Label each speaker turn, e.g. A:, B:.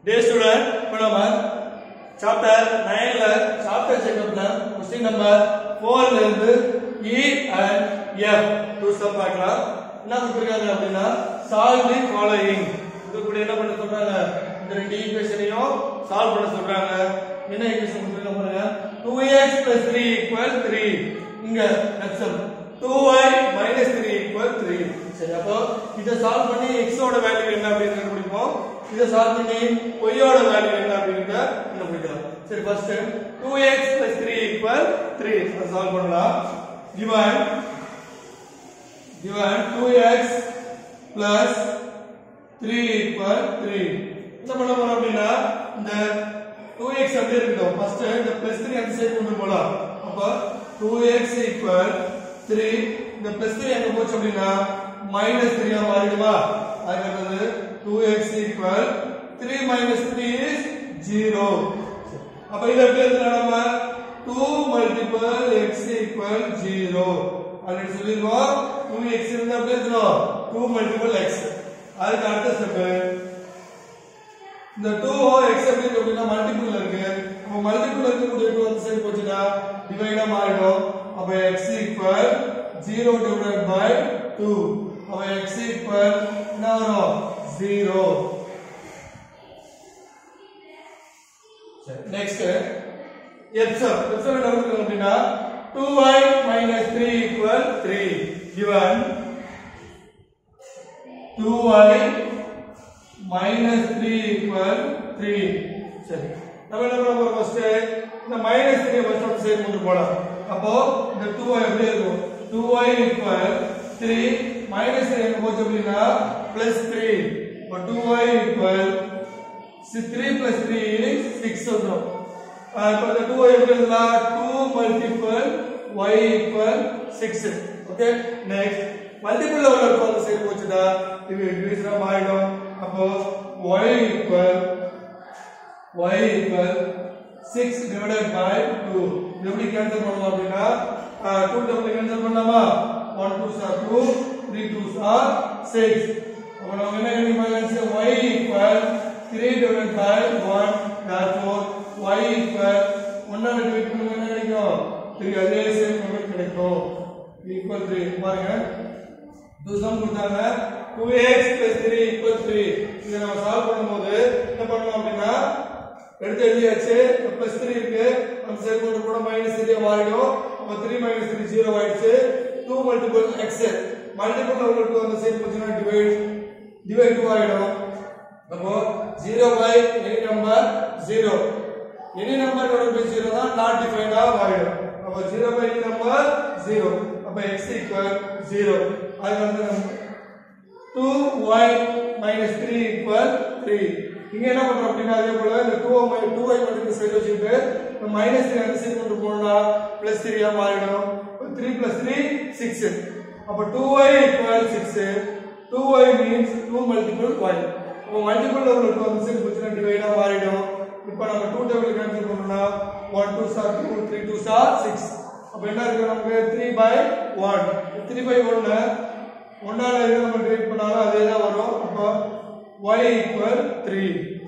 A: டே student இப்போ நம்ம chapter நைன்ல சாப்டர் செக்அப்ல கொஸ்டின் நம்பர் ஃபோர்ல இருந்து E and F two step பார்க்கலாம் என்ன கொடுத்துருக்காங்க அப்படின்னா சால்வ் தி ஃபாலோயிங் இது கூட என்ன பண்ண சொல்றாங்க இந்த ரெண்டு ஈக்குவேஷனையும் சால்வ் பண்ண சொல்றாங்க என்ன ஈக்குவேஷன் கொடுத்துருக்காங்க பாருங்க 2x 3 3 இங்க லட்சம் 2y 3 3 சரி அப்போ இதை சால்வ் பண்ணி x ஓட வேல்யூ என்ன அப்படின்னு கண்டுபிடிப்போம் இதை சால்வ் பண்ணி y ஓட வேல்யூ என்ன அப்படின்னு கண்டுபிடிக்கலாம் சரி ஃபர்ஸ்ட் 2x 3 3 அதை சால்வ் பண்ணலாம் given given 2x plus 3 equal 3 என்ன பண்ண போறோம் அப்படின்னா இந்த 2x அப்படியே இருக்கட்டும் ஃபர்ஸ்ட் இந்த பிளஸ் 3 அந்த சைடு கொண்டு போலாம் அப்ப 2x equal 3 இந்த பிளஸ் 3 எங்க போச்சு அப்படின்னா மைனஸ் 3 ஆ மாறிடுமா அதுக்கு 2x equal 3 minus 3 is 0 அப்ப இத எப்படி எழுதலாம் நம்ம 2 multiple x equal 0 அப்படின்னு சொல்லிருக்கோம் 2x இருந்தா எப்படி எழுதணும் 2 multiple x அதுக்கு அடுத்த ஸ்டெப் இந்த 2 x எப்படி இருக்கு அப்படின்னா மல்டிபிள் இருக்கு அப்ப மல்டிபிள் இருக்கக்கூடிய 2 அந்த சைடு போச்சுன்னா டிவைடா மாறிடும் அப்ப x equal 0 divided by 2 அப்ப x equal என்ன வரும் 0 சரி நெக்ஸ்ட் எப்சம் எப்சம் என்ன கொடுக்குறாங்க அப்படின்னா 2y minus 3 equal 3 given 2y minus 3 equal 3 சரி நம்ம என்ன பண்ண போறோம் ஃபர்ஸ்ட் இந்த மைனஸ் 3 ஃபர்ஸ்ட் அப்படி சைடு கொண்டு போலாம் அப்போ இந்த 2y எப்படி இருக்கும் 2y equal 3 மைனஸ் 3 எங்க போச்சு அப்படின்னா பிளஸ் 3 இப்போ 2y equal 3 plus 3 is 6 வந்துரும் இப்போ இந்த 2y எப்படி எழுதலாம் 2 multiple y equal 6 okay next multiple உள்ள இருக்கும் அந்த சைடு போச்சுடா இது இன்க்ரீஸ்னா மாறிடும் அப்போ y equal y equal 6 divided by 2 இது எப்படி கேன்சல் பண்ணலாம் அப்படின்னா 2 டபுள் கேன்சல் பண்ணலாமா 1 2s are 2 3 2s are 6 அப்ப நம்ம என்ன கண்டுபிடிக்கலாம் y equal 3 divided by 1 therefore y equal 1 விட்டு விட்டு நம்ம என்ன கிடைக்கும் 3 அதே சேம் நம்பர் கிடைக்கும் equal 3 பாருங்க தூசம் கொடுத்தாங்க 2x 3 equal 3 இதை நம்ம சால்வ் பண்ணும்போது என்ன பண்ணலாம் அப்படின்னா எடுத்து எழுதியாச்சு பிளஸ் 3 இருக்கு அந்த சைடு கொண்டு கூட மைனஸ் 3 மாறிடும் அப்ப 3 மைனஸ் 3 0 ஆயிடுச்சு 2 மல்டிபிள் x மல்டிபிள் உங்களுக்கு அந்த சைடு போச்சுன்னா டிவைட் டிவைட் 2 ஆயிடும் அப்போ 0 by any number 0 any number divide by 0 தான் நாட் டிஃபைன்டா மாறிடும் அப்போ 0 பை எனி நம்பர் 0 அப்ப x equal 0 அது வந்து நம்ம 2y minus 3 equal 3 இங்க என்ன பண்றோம் அப்படின்னா அதே போல இந்த 2y 2y மட்டும் இந்த சைடு வச்சுட்டு இந்த மைனஸ் 3 அந்த சைடு கொண்டு போனா பிளஸ் 3 ஆ மாறிடும் 3 plus 3 6 அப்ப 2y equal 6 2y means 2 multiple y அப்ப மல்டிபிள் உங்களுக்கு அந்த சைடு போச்சுன்னா டிவைடா மாறிடும் இப்போ நம்ம 2 டேபிள் கேன்சல் பண்ணோம்னா 1 2 சார் 2 3 2 சார் 6 அப்ப என்ன இருக்கு நமக்கு 3 by 1 3 by 1 ஒன்னால இதை நம்ம டிவைட் பண்ணாலும் அதே தான் வரும் அப்போ y equal 3